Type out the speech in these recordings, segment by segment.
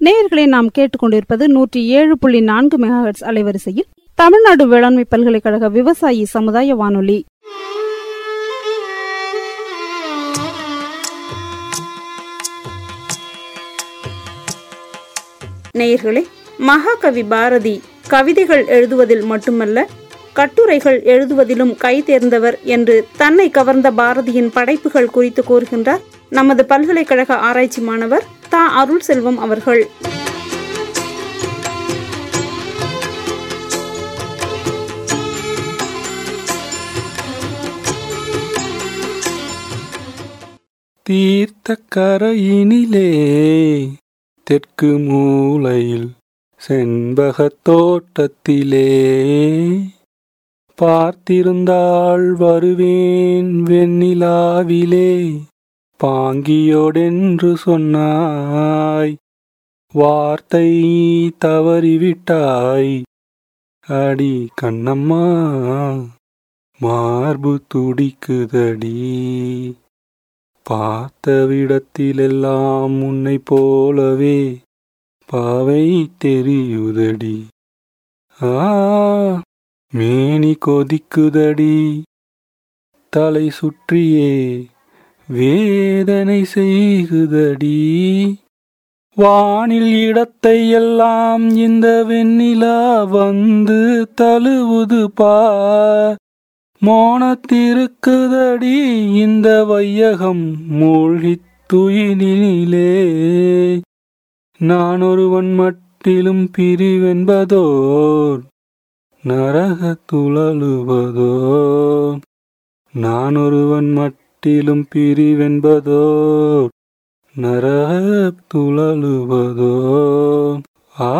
நேயர்களை நாம் கேட்டுக்கொண்டிருப்பது நூற்றி ஏழு புள்ளி நான்கு மெகாஹெட்ஸ் அலைவரிசையில் தமிழ்நாடு வேளாண்மை பல்கலைக்கழக விவசாயி சமுதாய வானொலி நேயர்களே மகாகவி பாரதி கவிதைகள் எழுதுவதில் மட்டுமல்ல கட்டுரைகள் எழுதுவதிலும் கை தேர்ந்தவர் என்று தன்னை கவர்ந்த பாரதியின் படைப்புகள் குறித்து கூறுகின்றார் நமது பல்கலைக்கழக ஆராய்ச்சி மாணவர் தா அருள் செல்வம் அவர்கள் தீர்த்த கரையினிலே தெற்கு மூலையில் செண்பகத் தோட்டத்திலே பார்த்திருந்தாள் வருவேன் வெண்ணிலாவிலே பாங்கியோடென்று சொன்னாய் வார்த்தை தவறிவிட்டாய் அடி கண்ணம்மா மார்பு துடிக்குதடி பார்த்த விடத்திலெல்லாம் உன்னை போலவே பாவை தெரியுதடி ஆ மேனி கொதிக்குதடி தலை சுற்றியே வேதனை செய்குதடி வானில் இடத்தை எல்லாம் இந்த வெண்ணிலா வந்து தழுவுது பார் மோனத்திருக்குதடி இந்த வையகம் மூழ்கித் துயிலினிலே நான் ஒருவன் மட்டிலும் பிரிவென்பதோர் நரக துழலுவதோ நான் ஒருவன் மட்டிலும் பிரிவென்பதோர் நரக துழலுவதோ ஆ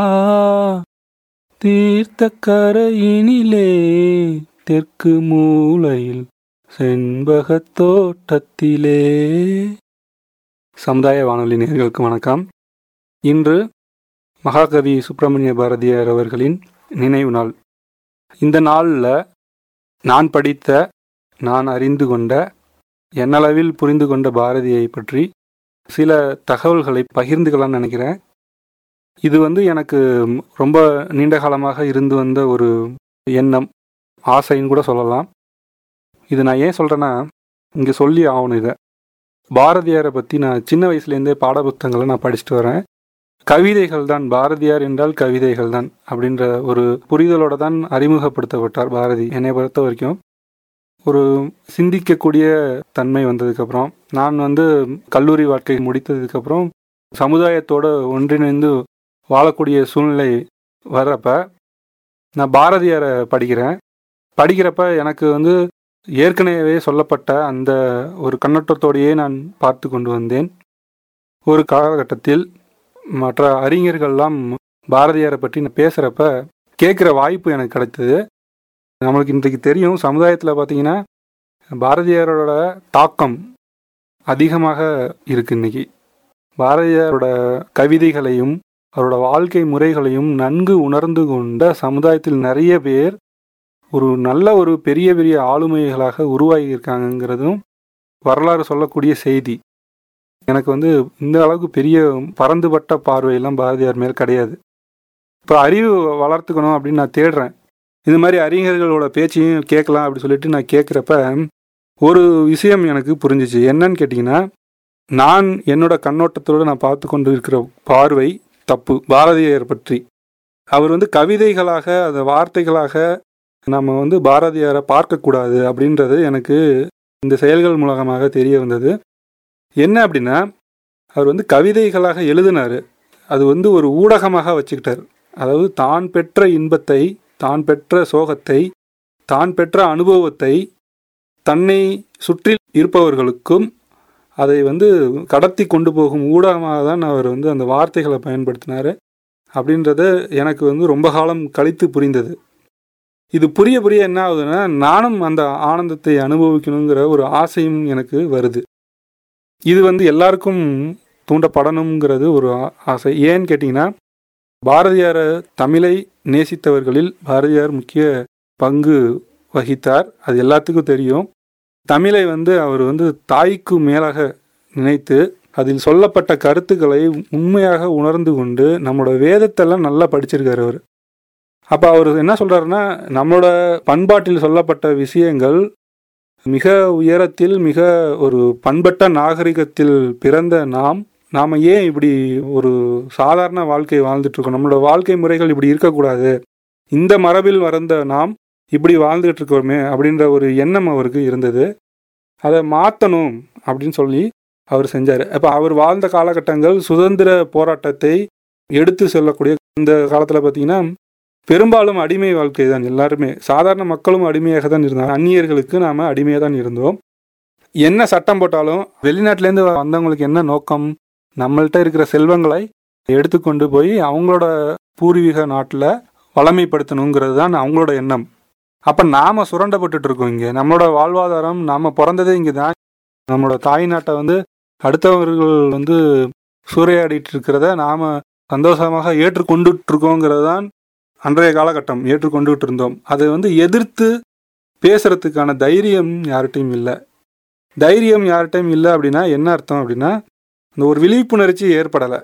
தீர்த்த கரையினிலே தெற்கு மூலையில் செண்பகத் தோட்டத்திலே சமுதாய வானொலி நேர்களுக்கு வணக்கம் இன்று மகாகவி சுப்பிரமணிய பாரதியார் அவர்களின் நினைவு நாள் இந்த நாளில் நான் படித்த நான் அறிந்து கொண்ட என்னளவில் புரிந்து கொண்ட பாரதியை பற்றி சில தகவல்களை பகிர்ந்துக்கலாம்னு நினைக்கிறேன் இது வந்து எனக்கு ரொம்ப நீண்ட காலமாக இருந்து வந்த ஒரு எண்ணம் ஆசைன்னு கூட சொல்லலாம் இது நான் ஏன் சொல்கிறேன்னா இங்கே சொல்லி ஆகணும் இதை பாரதியாரை பற்றி நான் சின்ன வயசுலேருந்தே பாடப்புத்தகங்களை நான் படிச்சுட்டு வரேன் கவிதைகள் தான் பாரதியார் என்றால் கவிதைகள் தான் அப்படின்ற ஒரு புரிதலோட தான் அறிமுகப்படுத்தப்பட்டார் பாரதி என்னை பொறுத்த வரைக்கும் ஒரு சிந்திக்கக்கூடிய தன்மை வந்ததுக்கப்புறம் நான் வந்து கல்லூரி வாழ்க்கை முடித்ததுக்கப்புறம் சமுதாயத்தோட ஒன்றிணைந்து வாழக்கூடிய சூழ்நிலை வர்றப்ப நான் பாரதியாரை படிக்கிறேன் படிக்கிறப்ப எனக்கு வந்து ஏற்கனவே சொல்லப்பட்ட அந்த ஒரு கண்ணோட்டத்தோடையே நான் பார்த்து கொண்டு வந்தேன் ஒரு காலகட்டத்தில் மற்ற அறிஞர்கள்லாம் பாரதியாரை பற்றி நான் பேசுகிறப்ப கேட்குற வாய்ப்பு எனக்கு கிடைத்தது நம்மளுக்கு இன்றைக்கு தெரியும் சமுதாயத்தில் பார்த்தீங்கன்னா பாரதியாரோட தாக்கம் அதிகமாக இருக்கு இன்னைக்கு பாரதியாரோட கவிதைகளையும் அவரோட வாழ்க்கை முறைகளையும் நன்கு உணர்ந்து கொண்ட சமுதாயத்தில் நிறைய பேர் ஒரு நல்ல ஒரு பெரிய பெரிய ஆளுமைகளாக உருவாகி இருக்காங்கங்கிறதும் வரலாறு சொல்லக்கூடிய செய்தி எனக்கு வந்து இந்த அளவுக்கு பெரிய பறந்துபட்ட பார்வையெல்லாம் பாரதியார் மேல் கிடையாது இப்போ அறிவு வளர்த்துக்கணும் அப்படின்னு நான் தேடுறேன் இந்த மாதிரி அறிஞர்களோட பேச்சையும் கேட்கலாம் அப்படி சொல்லிட்டு நான் கேட்குறப்ப ஒரு விஷயம் எனக்கு புரிஞ்சிச்சு என்னன்னு கேட்டிங்கன்னா நான் என்னோட கண்ணோட்டத்தோடு நான் பார்த்து கொண்டு இருக்கிற பார்வை தப்பு பாரதியார் பற்றி அவர் வந்து கவிதைகளாக அந்த வார்த்தைகளாக நம்ம வந்து பாரதியாரை பார்க்கக்கூடாது அப்படின்றது எனக்கு இந்த செயல்கள் மூலமாக தெரிய வந்தது என்ன அப்படின்னா அவர் வந்து கவிதைகளாக எழுதினார் அது வந்து ஒரு ஊடகமாக வச்சுக்கிட்டார் அதாவது தான் பெற்ற இன்பத்தை தான் பெற்ற சோகத்தை தான் பெற்ற அனுபவத்தை தன்னை சுற்றி இருப்பவர்களுக்கும் அதை வந்து கடத்தி கொண்டு போகும் ஊடகமாக தான் அவர் வந்து அந்த வார்த்தைகளை பயன்படுத்தினார் அப்படின்றத எனக்கு வந்து ரொம்ப காலம் கழித்து புரிந்தது இது புரிய புரிய என்ன ஆகுதுன்னா நானும் அந்த ஆனந்தத்தை அனுபவிக்கணுங்கிற ஒரு ஆசையும் எனக்கு வருது இது வந்து எல்லாருக்கும் தூண்டப்படணுங்கிறது ஒரு ஆசை ஏன்னு கேட்டிங்கன்னா பாரதியாரை தமிழை நேசித்தவர்களில் பாரதியார் முக்கிய பங்கு வகித்தார் அது எல்லாத்துக்கும் தெரியும் தமிழை வந்து அவர் வந்து தாய்க்கு மேலாக நினைத்து அதில் சொல்லப்பட்ட கருத்துக்களை உண்மையாக உணர்ந்து கொண்டு நம்மளோட வேதத்தெல்லாம் நல்லா படிச்சிருக்காரு அவர் அப்போ அவர் என்ன சொல்றாருன்னா நம்மளோட பண்பாட்டில் சொல்லப்பட்ட விஷயங்கள் மிக உயரத்தில் மிக ஒரு பண்பட்ட நாகரிகத்தில் பிறந்த நாம் நாம் ஏன் இப்படி ஒரு சாதாரண வாழ்க்கை வாழ்ந்துட்டு இருக்கோம் நம்மளோட வாழ்க்கை முறைகள் இப்படி இருக்கக்கூடாது இந்த மரபில் வளர்ந்த நாம் இப்படி வாழ்ந்துட்டு இருக்கோமே அப்படின்ற ஒரு எண்ணம் அவருக்கு இருந்தது அதை மாற்றணும் அப்படின்னு சொல்லி அவர் செஞ்சார் அப்போ அவர் வாழ்ந்த காலகட்டங்கள் சுதந்திர போராட்டத்தை எடுத்து செல்லக்கூடிய இந்த காலத்தில் பார்த்தீங்கன்னா பெரும்பாலும் அடிமை வாழ்க்கை தான் எல்லாருமே சாதாரண மக்களும் அடிமையாக தான் இருந்தாங்க அந்நியர்களுக்கு நாம் அடிமையாக தான் இருந்தோம் என்ன சட்டம் போட்டாலும் வெளிநாட்டிலேருந்து வந்தவங்களுக்கு என்ன நோக்கம் நம்மள்கிட்ட இருக்கிற செல்வங்களை எடுத்துக்கொண்டு போய் அவங்களோட பூர்வீக நாட்டில் வளமைப்படுத்தணுங்கிறது தான் அவங்களோட எண்ணம் அப்போ நாம் சுரண்டப்பட்டுட்டு இருக்கோம் இங்கே நம்மளோட வாழ்வாதாரம் நாம் பிறந்ததே இங்கே தான் நம்மளோட தாய் நாட்டை வந்து அடுத்தவர்கள் வந்து சூறையாடிட்டு இருக்கிறத நாம் சந்தோஷமாக ஏற்றுக்கொண்டுட்டு இருக்கோங்கிறது தான் அன்றைய காலகட்டம் ஏற்றுக்கொண்டுகிட்டு இருந்தோம் அதை வந்து எதிர்த்து பேசுறதுக்கான தைரியம் யார்கிட்டையும் இல்லை தைரியம் யார்கிட்டையும் இல்லை அப்படின்னா என்ன அர்த்தம் அப்படின்னா இந்த ஒரு விழிப்புணர்ச்சி ஏற்படலை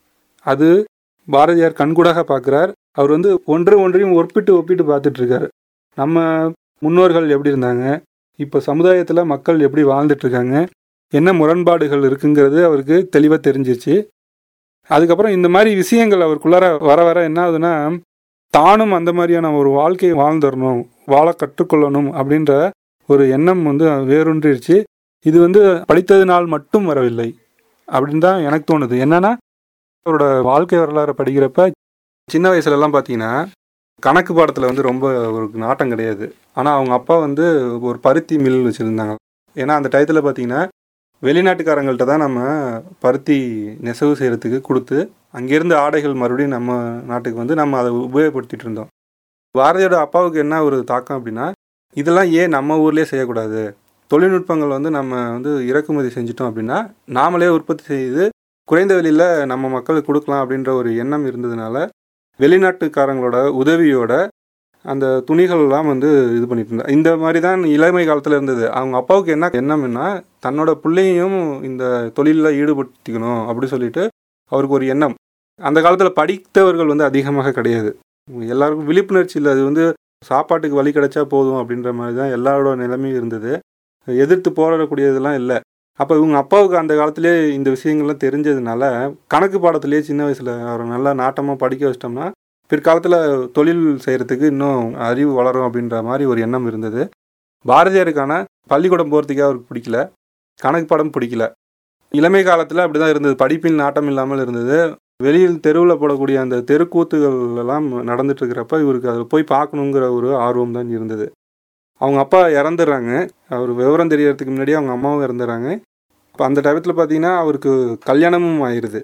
அது பாரதியார் கண்கூடாக பார்க்குறார் அவர் வந்து ஒன்று ஒன்றையும் ஒப்பிட்டு ஒப்பிட்டு பார்த்துட்டு இருக்காரு நம்ம முன்னோர்கள் எப்படி இருந்தாங்க இப்போ சமுதாயத்தில் மக்கள் எப்படி வாழ்ந்துட்டு இருக்காங்க என்ன முரண்பாடுகள் இருக்குங்கிறது அவருக்கு தெளிவாக தெரிஞ்சிச்சு அதுக்கப்புறம் இந்த மாதிரி விஷயங்கள் அவருக்குள்ளார வர வர என்ன ஆகுதுன்னா தானும் அந்த மாதிரியான ஒரு வாழ்க்கையை வாழ்ந்துடணும் வாழ கற்றுக்கொள்ளணும் அப்படின்ற ஒரு எண்ணம் வந்து வேரூன்றிருச்சு இது வந்து படித்ததினால் மட்டும் வரவில்லை அப்படின்னு தான் எனக்கு தோணுது என்னன்னா அவரோட வாழ்க்கை வரலாறு படிக்கிறப்ப சின்ன வயசுலலாம் பார்த்தீங்கன்னா கணக்கு பாடத்தில் வந்து ரொம்ப ஒரு நாட்டம் கிடையாது ஆனால் அவங்க அப்பா வந்து ஒரு பருத்தி மில் வச்சுருந்தாங்க ஏன்னா அந்த டயத்தில் பார்த்தீங்கன்னா வெளிநாட்டுக்காரங்கள்ட்ட தான் நம்ம பருத்தி நெசவு செய்கிறதுக்கு கொடுத்து அங்கேருந்து ஆடைகள் மறுபடியும் நம்ம நாட்டுக்கு வந்து நம்ம அதை உபயோகப்படுத்திட்டு இருந்தோம் பாரதியோட அப்பாவுக்கு என்ன ஒரு தாக்கம் அப்படின்னா இதெல்லாம் ஏன் நம்ம ஊர்லேயே செய்யக்கூடாது தொழில்நுட்பங்கள் வந்து நம்ம வந்து இறக்குமதி செஞ்சிட்டோம் அப்படின்னா நாமளே உற்பத்தி செய்து குறைந்த விலையில் நம்ம மக்களுக்கு கொடுக்கலாம் அப்படின்ற ஒரு எண்ணம் இருந்ததுனால வெளிநாட்டுக்காரங்களோட உதவியோட அந்த துணிகள்லாம் வந்து இது பண்ணிட்டு இருந்தா இந்த மாதிரி தான் இளமை காலத்தில் இருந்தது அவங்க அப்பாவுக்கு என்ன எண்ணம்னா தன்னோட பிள்ளையும் இந்த தொழிலில் ஈடுபடுத்திக்கணும் அப்படி சொல்லிட்டு அவருக்கு ஒரு எண்ணம் அந்த காலத்தில் படித்தவர்கள் வந்து அதிகமாக கிடையாது எல்லாருக்கும் விழிப்புணர்ச்சி இல்லை அது வந்து சாப்பாட்டுக்கு வழி கிடைச்சா போதும் அப்படின்ற மாதிரி தான் எல்லாரோட நிலைமையும் இருந்தது எதிர்த்து போராடக்கூடியதெல்லாம் இல்லை அப்போ இவங்க அப்பாவுக்கு அந்த காலத்திலே இந்த விஷயங்கள்லாம் தெரிஞ்சதுனால கணக்கு பாடத்திலேயே சின்ன வயசில் அவரை நல்லா நாட்டமாக படிக்க வச்சிட்டோம்னா பிற்காலத்தில் தொழில் செய்கிறதுக்கு இன்னும் அறிவு வளரும் அப்படின்ற மாதிரி ஒரு எண்ணம் இருந்தது பாரதியாருக்கான பள்ளிக்கூடம் போகிறதுக்கே அவருக்கு பிடிக்கல கணக்கு பாடம் பிடிக்கல இளமை காலத்தில் அப்படி தான் இருந்தது படிப்பில் நாட்டம் இல்லாமல் இருந்தது வெளியில் தெருவில் போடக்கூடிய அந்த தெருக்கூத்துகள் எல்லாம் நடந்துட்டு இருக்கிறப்ப இவருக்கு அதை போய் பார்க்கணுங்கிற ஒரு ஆர்வம் தான் இருந்தது அவங்க அப்பா இறந்துடுறாங்க அவர் விவரம் தெரியறதுக்கு முன்னாடியே அவங்க அம்மாவும் இறந்துடுறாங்க இப்போ அந்த டயத்தில் பார்த்தீங்கன்னா அவருக்கு கல்யாணமும் ஆயிடுது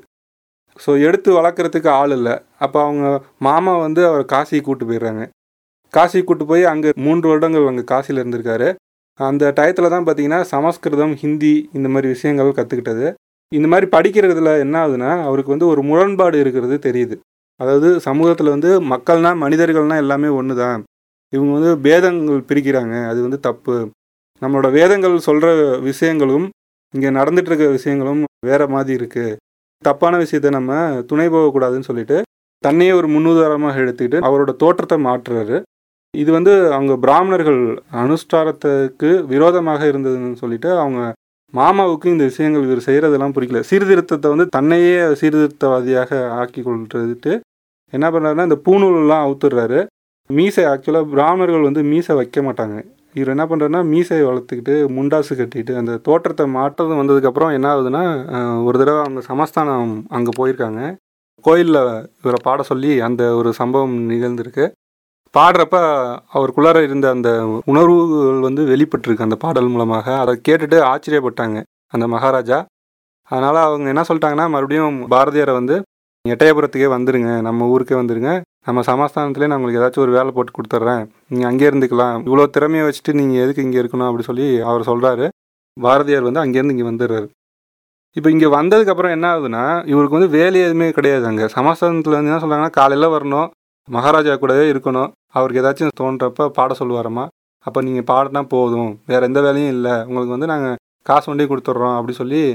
ஸோ எடுத்து வளர்க்குறதுக்கு ஆள் இல்லை அப்போ அவங்க மாமா வந்து அவர் காசிக்கு கூட்டு போயிடுறாங்க காசிக்கு கூட்டு போய் அங்கே மூன்று வருடங்கள் அங்கே காசியில் இருந்திருக்காரு அந்த டயத்தில் தான் பார்த்தீங்கன்னா சமஸ்கிருதம் ஹிந்தி இந்த மாதிரி விஷயங்கள் கற்றுக்கிட்டது இந்த மாதிரி படிக்கிறதுல என்ன ஆகுதுன்னா அவருக்கு வந்து ஒரு முரண்பாடு இருக்கிறது தெரியுது அதாவது சமூகத்தில் வந்து மக்கள்னா மனிதர்கள்னா எல்லாமே ஒன்று தான் இவங்க வந்து பேதங்கள் பிரிக்கிறாங்க அது வந்து தப்பு நம்மளோட வேதங்கள் சொல்கிற விஷயங்களும் இங்கே நடந்துட்டு இருக்க விஷயங்களும் வேற மாதிரி இருக்குது தப்பான விஷயத்த நம்ம துணை போகக்கூடாதுன்னு சொல்லிட்டு தன்னையே ஒரு முன்னுதாரணமாக எடுத்துக்கிட்டு அவரோட தோற்றத்தை மாற்றுறாரு இது வந்து அவங்க பிராமணர்கள் அனுஷ்டானத்துக்கு விரோதமாக இருந்ததுன்னு சொல்லிட்டு அவங்க மாமாவுக்கு இந்த விஷயங்கள் இவர் செய்கிறதெல்லாம் பிடிக்கல சீர்திருத்தத்தை வந்து தன்னையே சீர்திருத்தவாதியாக ஆக்கி கொள்றதுட்டு என்ன பண்ணுறாருன்னா இந்த பூநூலெலாம் அவுத்துடுறாரு மீசை ஆக்சுவலாக பிராமணர்கள் வந்து மீசை வைக்க மாட்டாங்க இவர் என்ன பண்ணுறாருன்னா மீசையை வளர்த்துக்கிட்டு முண்டாசு கட்டிட்டு அந்த தோற்றத்தை மாற்றம் வந்ததுக்கப்புறம் என்ன ஆகுதுன்னா ஒரு தடவை அவங்க சமஸ்தானம் அங்கே போயிருக்காங்க கோயிலில் இவரை பாட சொல்லி அந்த ஒரு சம்பவம் நிகழ்ந்திருக்கு பாடுறப்ப அவருக்குள்ளார இருந்த அந்த உணர்வுகள் வந்து வெளிப்பட்டிருக்கு அந்த பாடல் மூலமாக அதை கேட்டுட்டு ஆச்சரியப்பட்டாங்க அந்த மகாராஜா அதனால் அவங்க என்ன சொல்லிட்டாங்கன்னா மறுபடியும் பாரதியாரை வந்து எட்டயபுரத்துக்கே வந்துடுங்க நம்ம ஊருக்கே வந்துடுங்க நம்ம சமஸ்தானத்துலேயே நான் உங்களுக்கு ஏதாச்சும் ஒரு வேலை போட்டு கொடுத்துட்றேன் நீங்கள் அங்கேயே இருந்துக்கலாம் இவ்வளோ திறமையை வச்சுட்டு நீங்கள் எதுக்கு இங்கே இருக்கணும் அப்படி சொல்லி அவர் சொல்கிறாரு பாரதியார் வந்து அங்கேருந்து இங்கே வந்துடுறாரு இப்போ இங்கே வந்ததுக்கப்புறம் என்ன ஆகுதுன்னா இவருக்கு வந்து வேலை எதுவுமே கிடையாது அங்கே சமஸ்தானத்தில் வந்து என்ன சொல்கிறாங்கன்னா காலையில் வரணும் மகாராஜா கூடவே இருக்கணும் அவருக்கு ஏதாச்சும் தோன்றப்ப பாட சொல்லுவாரம்மா அப்போ நீங்கள் பாடினா போதும் வேறு எந்த வேலையும் இல்லை உங்களுக்கு வந்து நாங்கள் காசு வண்டி கொடுத்துட்றோம் அப்படி சொல்லி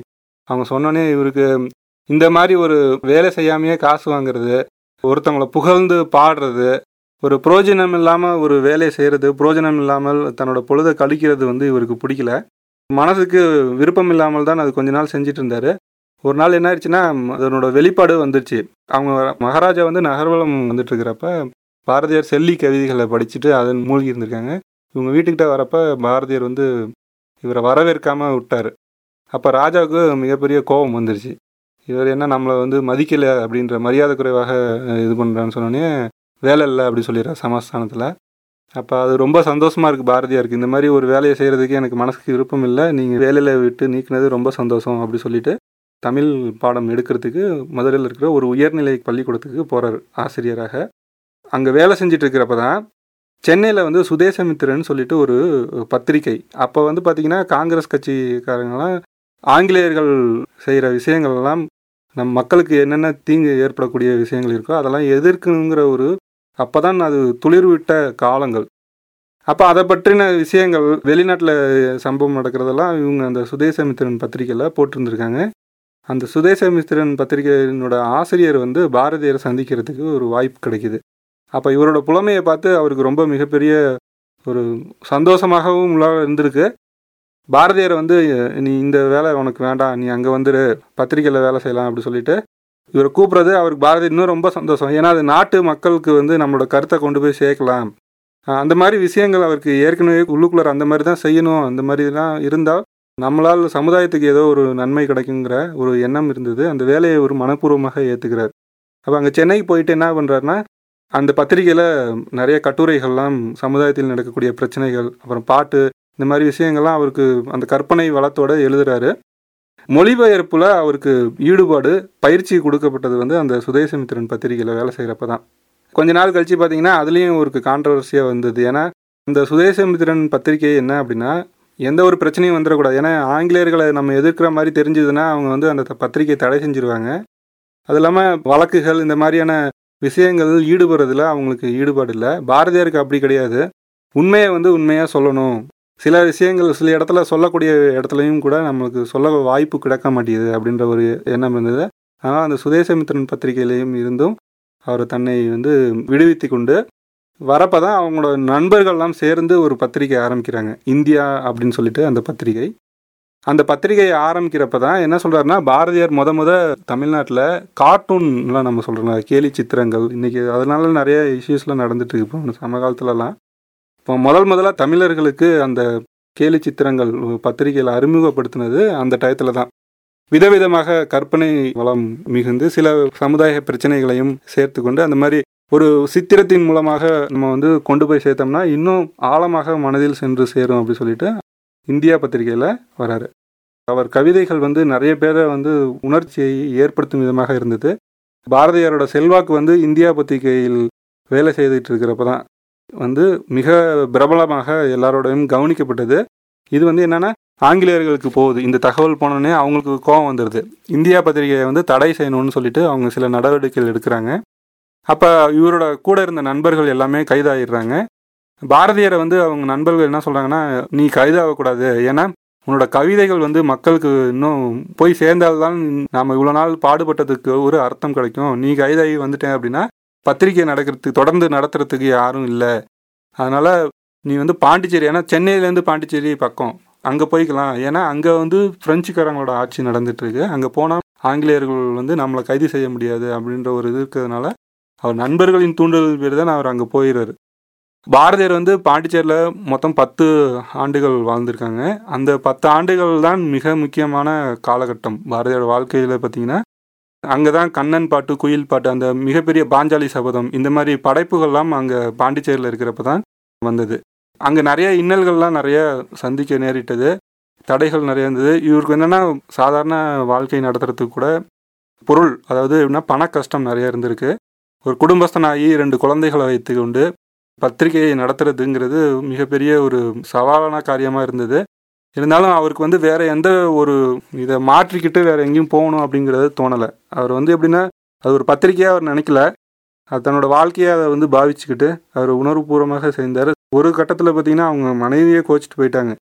அவங்க சொன்னோன்னே இவருக்கு இந்த மாதிரி ஒரு வேலை செய்யாமையே காசு வாங்குறது ஒருத்தவங்களை புகழ்ந்து பாடுறது ஒரு புரோஜனம் இல்லாமல் ஒரு வேலையை செய்கிறது புரோஜனம் இல்லாமல் தன்னோட பொழுதை கழிக்கிறது வந்து இவருக்கு பிடிக்கல மனசுக்கு விருப்பம் இல்லாமல் தான் அது கொஞ்ச நாள் செஞ்சுட்டு இருந்தார் ஒரு நாள் என்ன ஆயிடுச்சுன்னா அதனோட வெளிப்பாடு வந்துருச்சு அவங்க மகாராஜா வந்து நகர்வலம் வந்துட்டு இருக்கிறப்ப பாரதியார் செல்லி கவிதைகளை படிச்சுட்டு அதன் மூழ்கி இருந்திருக்காங்க இவங்க வீட்டுக்கிட்ட வரப்ப பாரதியார் வந்து இவரை வரவேற்காம விட்டார் அப்போ ராஜாவுக்கு மிகப்பெரிய கோபம் வந்துருச்சு இவர் என்ன நம்மளை வந்து மதிக்கலை அப்படின்ற மரியாதை குறைவாக அஹ், இது பண்ணுறான்னு சொன்னோடனே வேலை இல்லை அப்படி சொல்லிடுறார் சமஸ்தானத்தில் அப்போ அது ரொம்ப சந்தோஷமாக இருக்குது பாரதியாருக்கு இந்த மாதிரி ஒரு வேலையை செய்கிறதுக்கு எனக்கு மனசுக்கு விருப்பம் இல்லை நீங்கள் வேலையில் விட்டு நீக்கினது ரொம்ப சந்தோஷம் அப்படி சொல்லிட்டு தமிழ் பாடம் எடுக்கிறதுக்கு மதுரையில் இருக்கிற ஒரு உயர்நிலை பள்ளிக்கூடத்துக்கு போகிறார் ஆசிரியராக அங்கே வேலை செஞ்சுட்டு இருக்கிறப்ப தான் சென்னையில் வந்து சுதேசமித்திரன் சொல்லிட்டு ஒரு பத்திரிகை அப்போ வந்து பார்த்திங்கன்னா காங்கிரஸ் கட்சிக்காரங்களாம் ஆங்கிலேயர்கள் செய்கிற விஷயங்கள் எல்லாம் நம் மக்களுக்கு என்னென்ன தீங்கு ஏற்படக்கூடிய விஷயங்கள் இருக்கோ அதெல்லாம் எதிர்க்கணுங்கிற ஒரு அப்போ தான் அது துளிர்விட்ட காலங்கள் அப்போ அதை பற்றின விஷயங்கள் வெளிநாட்டில் சம்பவம் நடக்கிறதெல்லாம் இவங்க அந்த சுதேசமித்திரன் பத்திரிக்கையில் போட்டிருந்துருக்காங்க அந்த சுதேசமித்திரன் பத்திரிகையினோட ஆசிரியர் வந்து பாரதியாரை சந்திக்கிறதுக்கு ஒரு வாய்ப்பு கிடைக்குது அப்போ இவரோட புலமையை பார்த்து அவருக்கு ரொம்ப மிகப்பெரிய ஒரு சந்தோஷமாகவும் உள்ள இருந்திருக்கு பாரதியார் வந்து நீ இந்த வேலை உனக்கு வேண்டாம் நீ அங்கே வந்துரு பத்திரிக்கையில் வேலை செய்யலாம் அப்படி சொல்லிட்டு இவரை கூப்பிட்றது அவருக்கு பாரதி இன்னும் ரொம்ப சந்தோஷம் ஏன்னா அது நாட்டு மக்களுக்கு வந்து நம்மளோட கருத்தை கொண்டு போய் சேர்க்கலாம் அஹ் அந்த மாதிரி விஷயங்கள் அவருக்கு ஏற்கனவே உள்ளுக்குள்ளார அந்த மாதிரி தான் செய்யணும் அந்த மாதிரிலாம் இருந்தால் நம்மளால் சமுதாயத்துக்கு ஏதோ ஒரு நன்மை கிடைக்குங்கிற ஒரு எண்ணம் இருந்தது அந்த வேலையை ஒரு மனப்பூர்வமாக ஏற்றுக்கிறார் அப்போ அங்கே சென்னைக்கு போயிட்டு என்ன பண்ணுறாருன்னா அந்த பத்திரிகையில் நிறைய கட்டுரைகள்லாம் சமுதாயத்தில் நடக்கக்கூடிய பிரச்சனைகள் அப்புறம் பாட்டு இந்த மாதிரி விஷயங்கள்லாம் அவருக்கு அந்த கற்பனை வளத்தோட எழுதுறாரு மொழிபெயர்ப்பில் அவருக்கு ஈடுபாடு பயிற்சி கொடுக்கப்பட்டது வந்து அந்த சுதேசமித்திரன் பத்திரிகையில் வேலை செய்கிறப்ப தான் கொஞ்ச நாள் கழித்து பார்த்தீங்கன்னா அதுலேயும் அவருக்கு கான்ட்ரவர்சியாக வந்தது ஏன்னா அந்த சுதேசமித்திரன் பத்திரிகை என்ன அப்படின்னா எந்த ஒரு பிரச்சனையும் வந்துடக்கூடாது ஏன்னா ஆங்கிலேயர்களை நம்ம எதிர்க்கிற மாதிரி தெரிஞ்சதுன்னா அவங்க வந்து அந்த த- பத்திரிகையை தடை செஞ்சிருவாங்க அது இல்லாமல் வழக்குகள் இந்த மாதிரியான விஷயங்கள் ஈடுபடுறதுல அவங்களுக்கு ஈடுபாடு இல்லை பாரதியாருக்கு அப்படி கிடையாது உண்மையை வந்து உண்மையாக சொல்லணும் சில விஷயங்கள் சில இடத்துல சொல்லக்கூடிய இடத்துலையும் கூட நம்மளுக்கு சொல்ல வாய்ப்பு கிடைக்க மாட்டேங்குது அப்படின்ற ஒரு எண்ணம் இருந்தது ஆனால் அந்த சுதேசமித்திரன் பத்திரிகையிலையும் இருந்தும் அவர் தன்னை வந்து விடுவித்து கொண்டு வரப்போ தான் அவங்களோட நண்பர்கள்லாம் சேர்ந்து ஒரு பத்திரிகை ஆரம்பிக்கிறாங்க இந்தியா அப்படின்னு சொல்லிட்டு அந்த பத்திரிகை அந்த பத்திரிகையை ஆரம்பிக்கிறப்ப தான் என்ன சொல்கிறாருன்னா பாரதியார் முத முத தமிழ்நாட்டில் கார்ட்டூன்லாம் நம்ம சொல்கிறோம் கேலி சித்திரங்கள் இன்றைக்கி அதனால நிறைய இஷ்யூஸ்லாம் நடந்துட்டு இருக்கு இப்போ சமகாலத்துலலாம் இப்போ முதல் முதலாக தமிழர்களுக்கு அந்த கேலி சித்திரங்கள் பத்திரிகையில் அறிமுகப்படுத்தினது அந்த டயத்தில் தான் விதவிதமாக கற்பனை வளம் மிகுந்து சில சமுதாய பிரச்சனைகளையும் சேர்த்து கொண்டு அந்த மாதிரி ஒரு சித்திரத்தின் மூலமாக நம்ம வந்து கொண்டு போய் சேர்த்தோம்னா இன்னும் ஆழமாக மனதில் சென்று சேரும் அப்படி சொல்லிட்டு இந்தியா பத்திரிகையில் வராரு அவர் கவிதைகள் வந்து நிறைய பேரை வந்து உணர்ச்சியை ஏற்படுத்தும் விதமாக இருந்தது பாரதியாரோட செல்வாக்கு வந்து இந்தியா பத்திரிகையில் வேலை செய்துட்டு இருக்கிறப்ப தான் வந்து மிக பிரபலமாக எல்லாரோடையும் கவனிக்கப்பட்டது இது வந்து என்னன்னா ஆங்கிலேயர்களுக்கு போகுது இந்த தகவல் போனோடனே அவங்களுக்கு கோபம் வந்துடுது இந்தியா பத்திரிகையை வந்து தடை செய்யணும்னு சொல்லிட்டு அவங்க சில நடவடிக்கைகள் எடுக்கிறாங்க அப்போ இவரோட கூட இருந்த நண்பர்கள் எல்லாமே கைதாகிடுறாங்க பாரதியாரை வந்து அவங்க நண்பர்கள் என்ன சொல்கிறாங்கன்னா நீ கைதாகக்கூடாது ஏன்னா உன்னோட கவிதைகள் வந்து மக்களுக்கு இன்னும் போய் சேர்ந்தால்தான் நாம் இவ்வளோ நாள் பாடுபட்டதுக்கு ஒரு அர்த்தம் கிடைக்கும் நீ கைதாகி வந்துட்டேன் அப்படின்னா பத்திரிக்கை நடக்கிறதுக்கு தொடர்ந்து நடத்துறதுக்கு யாரும் இல்லை அதனால் நீ வந்து பாண்டிச்சேரி ஏன்னா சென்னையிலேருந்து பாண்டிச்சேரி பக்கம் அங்கே போய்க்கலாம் ஏன்னா அங்கே வந்து பிரெஞ்சுக்காரங்களோட ஆட்சி நடந்துட்டு இருக்கு அங்கே போனால் ஆங்கிலேயர்கள் வந்து நம்மளை கைது செய்ய முடியாது அப்படின்ற ஒரு இது இருக்கிறதுனால அவர் நண்பர்களின் தூண்டுதல் பேர் தான் அவர் அங்கே போயிடுறாரு பாரதியார் வந்து பாண்டிச்சேரியில் மொத்தம் பத்து ஆண்டுகள் வாழ்ந்திருக்காங்க அந்த பத்து ஆண்டுகள் தான் மிக முக்கியமான காலகட்டம் பாரதியார் வாழ்க்கையில் பார்த்தீங்கன்னா அங்கே தான் கண்ணன் பாட்டு குயில் பாட்டு அந்த மிகப்பெரிய பாஞ்சாலி சபதம் இந்த மாதிரி படைப்புகள்லாம் அங்கே பாண்டிச்சேரியில் இருக்கிறப்ப தான் வந்தது அங்கே நிறைய இன்னல்கள்லாம் நிறைய சந்திக்க நேரிட்டது தடைகள் நிறைய இருந்தது இவருக்கு என்னென்னா சாதாரண வாழ்க்கை நடத்துறதுக்கு கூட பொருள் அதாவது எப்படின்னா பண கஷ்டம் நிறைய இருந்திருக்கு ஒரு குடும்பஸ்தனாகி ரெண்டு குழந்தைகளை வைத்துக்கொண்டு பத்திரிகையை நடத்துறதுங்கிறது மிகப்பெரிய ஒரு சவாலான காரியமாக இருந்தது இருந்தாலும் அவருக்கு வந்து வேற எந்த ஒரு இதை மாற்றிக்கிட்டு வேற எங்கேயும் போகணும் அப்படிங்கிறது தோணலை அவர் வந்து எப்படின்னா அது ஒரு பத்திரிகையாக அவர் நினைக்கல அது தன்னோட வாழ்க்கையை அதை வந்து பாவிச்சுக்கிட்டு அவர் உணர்வுபூர்வமாக செய்தார் ஒரு கட்டத்தில் பார்த்தீங்கன்னா அவங்க மனைவியே கோச்சிட்டு போயிட்டாங்க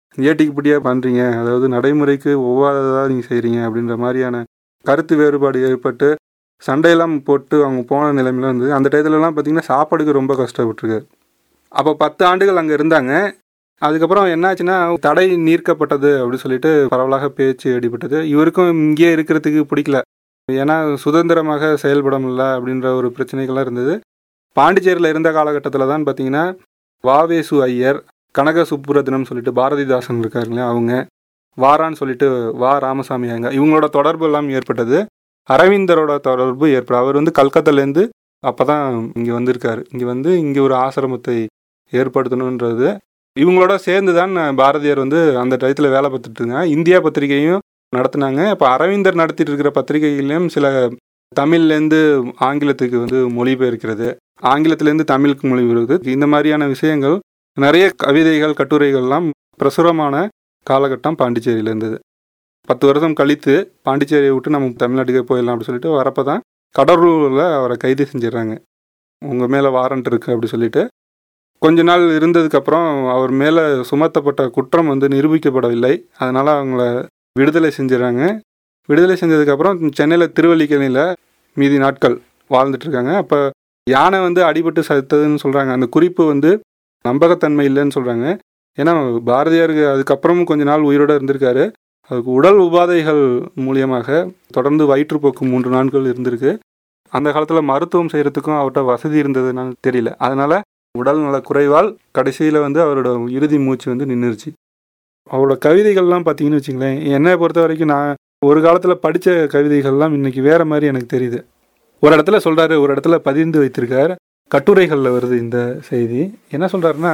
ஏட்டிக்கு பிடியாக பண்ணுறீங்க அதாவது நடைமுறைக்கு ஒவ்வாததாக நீங்கள் செய்கிறீங்க அப்படின்ற மாதிரியான கருத்து வேறுபாடு ஏற்பட்டு சண்டையெல்லாம் போட்டு அவங்க போன நிலைமையில இருந்தது அந்த டயத்துலலாம் பார்த்தீங்கன்னா சாப்பாடுக்கு ரொம்ப கஷ்டப்பட்டிருக்காரு அப்போ பத்து ஆண்டுகள் அங்கே இருந்தாங்க அதுக்கப்புறம் என்னாச்சுன்னா தடை நீர்க்கப்பட்டது அப்படின்னு சொல்லிட்டு பரவலாக பேச்சு அடிபட்டது இவருக்கும் இங்கேயே இருக்கிறதுக்கு பிடிக்கல ஏன்னா சுதந்திரமாக செயல்பட முடியல அப்படின்ற ஒரு பிரச்சனைகள்லாம் இருந்தது பாண்டிச்சேரியில் இருந்த காலகட்டத்தில் தான் பார்த்தீங்கன்னா வாவேசு ஐயர் கனக சுப்புரத்னம் சொல்லிட்டு பாரதிதாசன் இருக்காருங்களே அவங்க வாரான்னு சொல்லிட்டு வா ராமசாமி ஐயங்க இவங்களோட தொடர்பு எல்லாம் ஏற்பட்டது அரவிந்தரோட தொடர்பு ஏற்பட அவர் வந்து கல்கத்தாலேருந்து அப்போ தான் இங்கே வந்திருக்காரு இங்கே வந்து இங்கே ஒரு ஆசிரமத்தை ஏற்படுத்தணுன்றது இவங்களோட சேர்ந்து தான் பாரதியார் வந்து அந்த டயத்தில் வேலை பார்த்துட்டு இருந்தாங்க இந்தியா பத்திரிகையும் நடத்துனாங்க இப்போ அரவிந்தர் நடத்திட்டு இருக்கிற பத்திரிகைகளையும் சில தமிழ்லேருந்து ஆங்கிலத்துக்கு வந்து மொழிபெயர்க்கிறது ஆங்கிலத்திலேருந்து தமிழுக்கு மொழிபெயர்க்கிறது இந்த மாதிரியான விஷயங்கள் நிறைய கவிதைகள் கட்டுரைகள்லாம் பிரசுரமான காலகட்டம் பாண்டிச்சேரியில் இருந்தது பத்து வருஷம் கழித்து பாண்டிச்சேரியை விட்டு நம்ம தமிழ்நாட்டுக்கே போயிடலாம் அப்படின்னு சொல்லிட்டு வரப்போ தான் கடலூரில் அவரை கைது செஞ்சிடறாங்க உங்கள் மேலே வாரண்ட் இருக்குது அப்படி சொல்லிட்டு கொஞ்ச நாள் இருந்ததுக்கப்புறம் அவர் மேலே சுமத்தப்பட்ட குற்றம் வந்து நிரூபிக்கப்படவில்லை அதனால் அவங்கள விடுதலை செஞ்சிடறாங்க விடுதலை செஞ்சதுக்கப்புறம் சென்னையில் திருவல்லிக்கேணியில் மீதி நாட்கள் வாழ்ந்துட்டு இருக்காங்க அப்போ யானை வந்து அடிபட்டு சத்ததுன்னு சொல்கிறாங்க அந்த குறிப்பு வந்து நம்பகத்தன்மை இல்லைன்னு சொல்கிறாங்க ஏன்னா பாரதியாருக்கு அதுக்கப்புறமும் கொஞ்ச நாள் உயிரோடு இருந்திருக்காரு அதுக்கு உடல் உபாதைகள் மூலியமாக தொடர்ந்து வயிற்றுப்போக்கு மூன்று நாட்கள் இருந்திருக்கு அந்த காலத்தில் மருத்துவம் செய்கிறதுக்கும் அவர்கிட்ட வசதி இருந்ததுன்னு தெரியல அதனால் உடல் நல குறைவால் கடைசியில் வந்து அவரோட இறுதி மூச்சு வந்து நின்றுச்சு அவரோட கவிதைகள்லாம் பார்த்தீங்கன்னு வச்சுங்களேன் என்னை பொறுத்த வரைக்கும் நான் ஒரு காலத்தில் படித்த கவிதைகள்லாம் இன்னைக்கு வேற மாதிரி எனக்கு தெரியுது ஒரு இடத்துல சொல்கிறாரு ஒரு இடத்துல பதிந்து வைத்திருக்கார் கட்டுரைகளில் வருது இந்த செய்தி என்ன சொல்கிறாருன்னா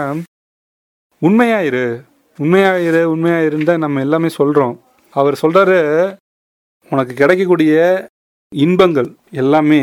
உண்மையாயிரு உண்மையாயிரு உண்மையாயிருந்தா நம்ம எல்லாமே சொல்கிறோம் அவர் சொல்கிறாரு உனக்கு கிடைக்கக்கூடிய இன்பங்கள் எல்லாமே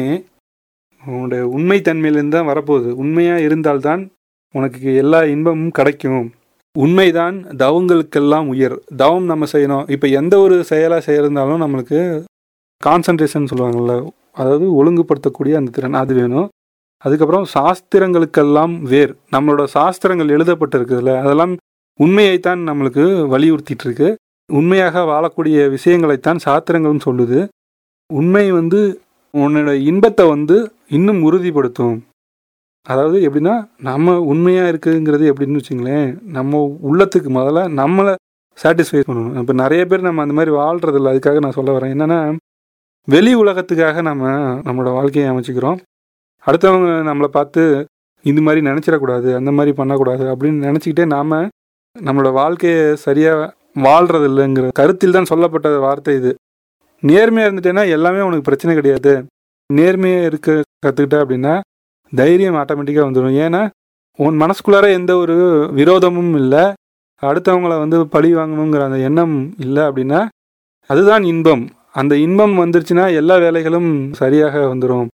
உன்னுடைய உண்மை தன்மையிலேருந்து தான் வரப்போகுது உண்மையாக இருந்தால்தான் உனக்கு எல்லா இன்பமும் கிடைக்கும் உண்மைதான் தவங்களுக்கெல்லாம் உயர் தவம் நம்ம செய்யணும் இப்போ எந்த ஒரு செயலாக செய்யிருந்தாலும் நம்மளுக்கு கான்சன்ட்ரேஷன் சொல்லுவாங்கள்ல அதாவது ஒழுங்குபடுத்தக்கூடிய அந்த திறன் அது வேணும் அதுக்கப்புறம் சாஸ்திரங்களுக்கெல்லாம் வேர் நம்மளோட சாஸ்திரங்கள் எழுதப்பட்டிருக்குதுல்ல அதெல்லாம் உண்மையைத்தான் நம்மளுக்கு வலியுறுத்திட்டு இருக்கு உண்மையாக வாழக்கூடிய விஷயங்களைத்தான் சாஸ்திரங்களும் சொல்லுது உண்மை வந்து உன்னோட இன்பத்தை வந்து இன்னும் உறுதிப்படுத்தும் அதாவது எப்படின்னா நம்ம உண்மையாக இருக்குங்கிறது எப்படின்னு வச்சுங்களேன் நம்ம உள்ளத்துக்கு முதல்ல நம்மளை சாட்டிஸ்ஃபை பண்ணணும் இப்போ நிறைய பேர் நம்ம அந்த மாதிரி வாழ்கிறது இல்லை அதுக்காக நான் சொல்ல வரேன் என்னென்னா வெளி உலகத்துக்காக நம்ம நம்மளோட வாழ்க்கையை அமைச்சிக்கிறோம் அடுத்தவங்க நம்மளை பார்த்து இந்த மாதிரி நினச்சிடக்கூடாது அந்த மாதிரி பண்ணக்கூடாது அப்படின்னு நினச்சிக்கிட்டே நாம் நம்மளோட வாழ்க்கையை சரியாக வாழ்கிறது இல்லைங்கிற கருத்தில் தான் சொல்லப்பட்ட வார்த்தை இது நேர்மையாக இருந்துட்டேன்னா எல்லாமே உனக்கு பிரச்சனை கிடையாது நேர்மையாக இருக்க கற்றுக்கிட்ட அப்படின்னா தைரியம் ஆட்டோமேட்டிக்காக வந்துடும் ஏன்னா உன் மனசுக்குள்ளார எந்த ஒரு விரோதமும் இல்லை அடுத்தவங்கள வந்து பழி வாங்கணுங்கிற அந்த எண்ணம் இல்லை அப்படின்னா அதுதான் இன்பம் அந்த இன்பம் வந்துருச்சுன்னா எல்லா வேலைகளும் சரியாக வந்துடும்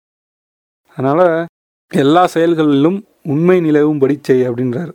அதனால் எல்லா செயல்களிலும் உண்மை நிலவும்படி செய் அப்படின்றார்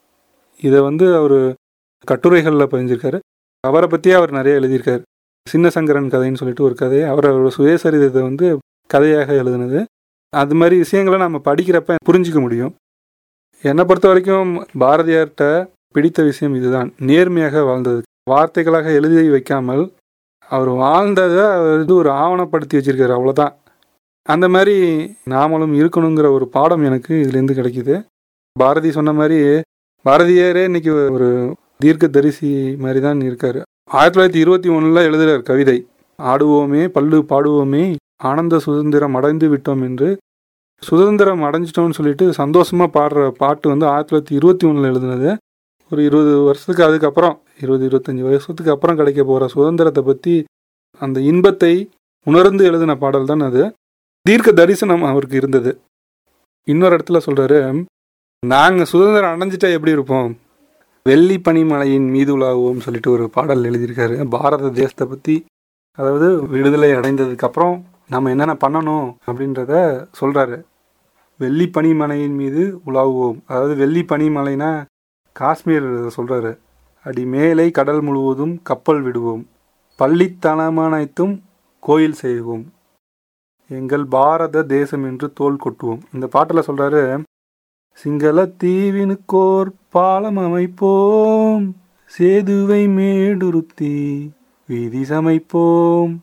இதை வந்து அவர் கட்டுரைகளில் பதிஞ்சிருக்காரு அவரை பற்றியே அவர் நிறைய எழுதியிருக்காரு சின்ன சங்கரன் கதைன்னு சொல்லிட்டு ஒரு கதை அவர் அவரோட சுயசரிதத்தை வந்து கதையாக எழுதுனது அது மாதிரி விஷயங்களை நம்ம படிக்கிறப்ப புரிஞ்சிக்க முடியும் என்னை பொறுத்த வரைக்கும் பாரதியார்கிட்ட பிடித்த விஷயம் இதுதான் நேர்மையாக வாழ்ந்தது வார்த்தைகளாக எழுதி வைக்காமல் அவர் வாழ்ந்ததை அவர் வந்து ஒரு ஆவணப்படுத்தி வச்சிருக்காரு அவ்வளோதான் அந்த மாதிரி நாமளும் இருக்கணுங்கிற ஒரு பாடம் எனக்கு இதுலேருந்து கிடைக்குது பாரதி சொன்ன மாதிரி பாரதியாரே இன்னைக்கு ஒரு தீர்க்க தரிசி மாதிரி தான் இருக்காரு ஆயிரத்தி தொள்ளாயிரத்தி இருபத்தி ஒன்றில் எழுதுகிறார் கவிதை ஆடுவோமே பல்லு பாடுவோமே ஆனந்த சுதந்திரம் அடைந்து விட்டோம் என்று சுதந்திரம் அடைஞ்சிட்டோம்னு சொல்லிட்டு சந்தோஷமாக பாடுற பாட்டு வந்து ஆயிரத்தி தொள்ளாயிரத்தி இருபத்தி ஒன்றில் எழுதுனது ஒரு இருபது வருஷத்துக்கு அதுக்கப்புறம் இருபது இருபத்தஞ்சி வருஷத்துக்கு அப்புறம் கிடைக்க போகிற சுதந்திரத்தை பற்றி அந்த இன்பத்தை உணர்ந்து எழுதின பாடல் தான் அது தீர்க்க தரிசனம் அவருக்கு இருந்தது இன்னொரு இடத்துல சொல்கிறாரு நாங்கள் சுதந்திரம் அடைஞ்சிட்டா எப்படி இருப்போம் வெள்ளி பனிமலையின் மீது உலாவோம் சொல்லிட்டு ஒரு பாடல் எழுதியிருக்காரு பாரத தேசத்தை பற்றி அதாவது விடுதலை அடைந்ததுக்கப்புறம் நம்ம என்னென்ன பண்ணணும் அப்படின்றத சொல்கிறாரு வெள்ளி பனிமலையின் மீது உலாவுவோம் அதாவது வெள்ளி பனிமலைனா காஷ்மீர் சொல்கிறாரு அடி மேலை கடல் முழுவதும் கப்பல் விடுவோம் பள்ளித்தனமனைத்தும் கோயில் செய்வோம் எங்கள் பாரத தேசம் என்று தோல் கொட்டுவோம் இந்த பாட்டில் சொல்கிறாரு சிங்கள தீவினுக்கோர் பாலம் அமைப்போம் சேதுவை மேடுருத்தி வீதி சமைப்போம்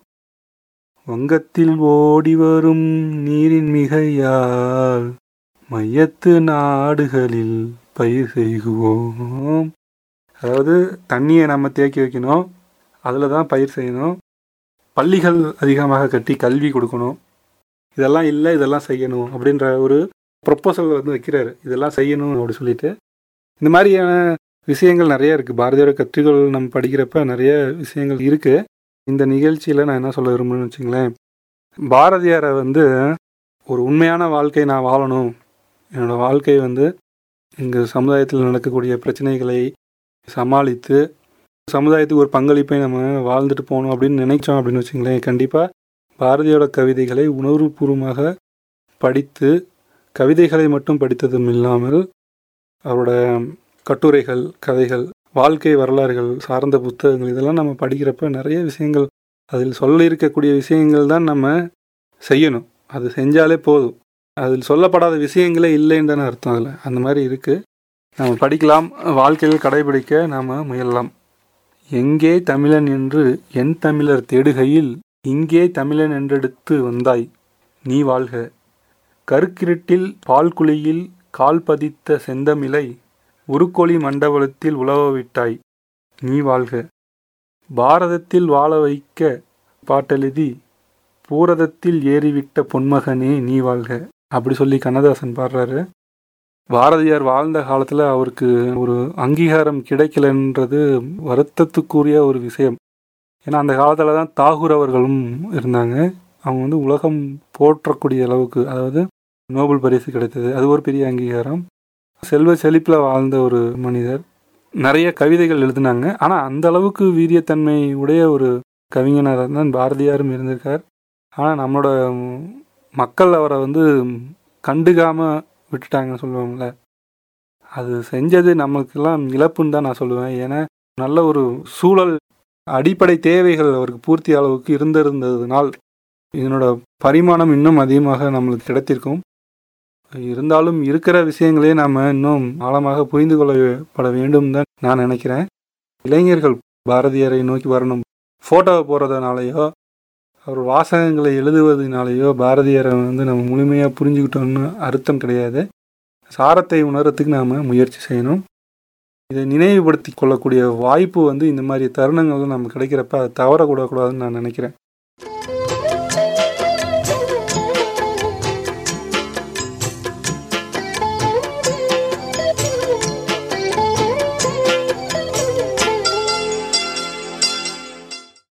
வங்கத்தில் ஓடி வரும் நீரின் மிகையால் மையத்து நாடுகளில் பயிர் செய்குவோம் அதாவது தண்ணியை நம்ம தேக்கி வைக்கணும் அதில் தான் பயிர் செய்யணும் பள்ளிகள் அதிகமாக கட்டி கல்வி கொடுக்கணும் இதெல்லாம் இல்லை இதெல்லாம் செய்யணும் அப்படின்ற ஒரு ப்ரொப்போசல் வந்து வைக்கிறாரு இதெல்லாம் செய்யணும் அப்படி சொல்லிட்டு இந்த மாதிரியான விஷயங்கள் நிறைய இருக்குது பாரதியோட கற்றுகள் நம்ம படிக்கிறப்ப நிறைய விஷயங்கள் இருக்குது இந்த நிகழ்ச்சியில் நான் என்ன சொல்ல விரும்புகிறேன்னு வச்சுங்களேன் பாரதியாரை வந்து ஒரு உண்மையான வாழ்க்கை நான் வாழணும் என்னோடய வாழ்க்கை வந்து இங்கே சமுதாயத்தில் நடக்கக்கூடிய பிரச்சனைகளை சமாளித்து சமுதாயத்துக்கு ஒரு பங்களிப்பை நம்ம வாழ்ந்துட்டு போகணும் அப்படின்னு நினைச்சோம் அப்படின்னு வச்சுங்களேன் கண்டிப்பாக பாரதியோட கவிதைகளை உணர்வுபூர்வமாக படித்து கவிதைகளை மட்டும் படித்ததும் இல்லாமல் அவரோட கட்டுரைகள் கதைகள் வாழ்க்கை வரலாறுகள் சார்ந்த புத்தகங்கள் இதெல்லாம் நம்ம படிக்கிறப்ப நிறைய விஷயங்கள் அதில் சொல்ல இருக்கக்கூடிய விஷயங்கள் தான் நம்ம செய்யணும் அது செஞ்சாலே போதும் அதில் சொல்லப்படாத விஷயங்களே இல்லைன்னு தானே அர்த்தம் அதில் அந்த மாதிரி இருக்குது நம்ம படிக்கலாம் வாழ்க்கையில் கடைபிடிக்க நாம் முயலலாம் எங்கே தமிழன் என்று என் தமிழர் தேடுகையில் இங்கே தமிழன் என்றெடுத்து வந்தாய் நீ வாழ்க கருக்கிருட்டில் பால்குழியில் கால் பதித்த செந்தமிழை உருக்கொளி மண்டபத்தில் உழவ விட்டாய் நீ வாழ்க பாரதத்தில் வாழ வைக்க பாட்டெழுதி பூரதத்தில் ஏறிவிட்ட பொன்மகனே நீ வாழ்க அப்படி சொல்லி கண்ணதாசன் பாடுறாரு பாரதியார் வாழ்ந்த காலத்தில் அவருக்கு ஒரு அங்கீகாரம் கிடைக்கலன்றது வருத்தத்துக்குரிய ஒரு விஷயம் ஏன்னா அந்த காலத்தில் தான் தாகூர் அவர்களும் இருந்தாங்க அவங்க வந்து உலகம் போற்றக்கூடிய அளவுக்கு அதாவது நோபல் பரிசு கிடைத்தது அது ஒரு பெரிய அங்கீகாரம் செல்வ செழிப்பில் வாழ்ந்த ஒரு மனிதர் நிறைய கவிதைகள் எழுதினாங்க ஆனால் அந்த அளவுக்கு வீரியத்தன்மை உடைய ஒரு கவிஞனாக தான் பாரதியாரும் இருந்திருக்கார் ஆனால் நம்மளோட மக்கள் அவரை வந்து கண்டுக்காமல் விட்டுட்டாங்கன்னு சொல்லுவாங்கள்ல அது செஞ்சது நமக்கெல்லாம் இழப்புன்னு தான் நான் சொல்லுவேன் ஏன்னா நல்ல ஒரு சூழல் அடிப்படை தேவைகள் அவருக்கு பூர்த்தி அளவுக்கு இருந்திருந்ததுனால் இதனோட பரிமாணம் இன்னும் அதிகமாக நம்மளுக்கு கிடைத்திருக்கும் இருந்தாலும் இருக்கிற விஷயங்களே நாம் இன்னும் ஆழமாக புரிந்து கொள்ளப்பட வேண்டும் தான் நான் நினைக்கிறேன் இளைஞர்கள் பாரதியாரை நோக்கி வரணும் ஃபோட்டோவை போடுறதுனாலையோ அவர் வாசகங்களை எழுதுவதனாலேயோ பாரதியாரை வந்து நம்ம முழுமையாக புரிஞ்சுக்கிட்டோம்னு அர்த்தம் கிடையாது சாரத்தை உணரத்துக்கு நாம் முயற்சி செய்யணும் இதை நினைவுபடுத்தி கொள்ளக்கூடிய வாய்ப்பு வந்து இந்த மாதிரி தருணங்கள் நம்ம கிடைக்கிறப்ப அதை தவறக்கூடக்கூடாதுன்னு நான் நினைக்கிறேன்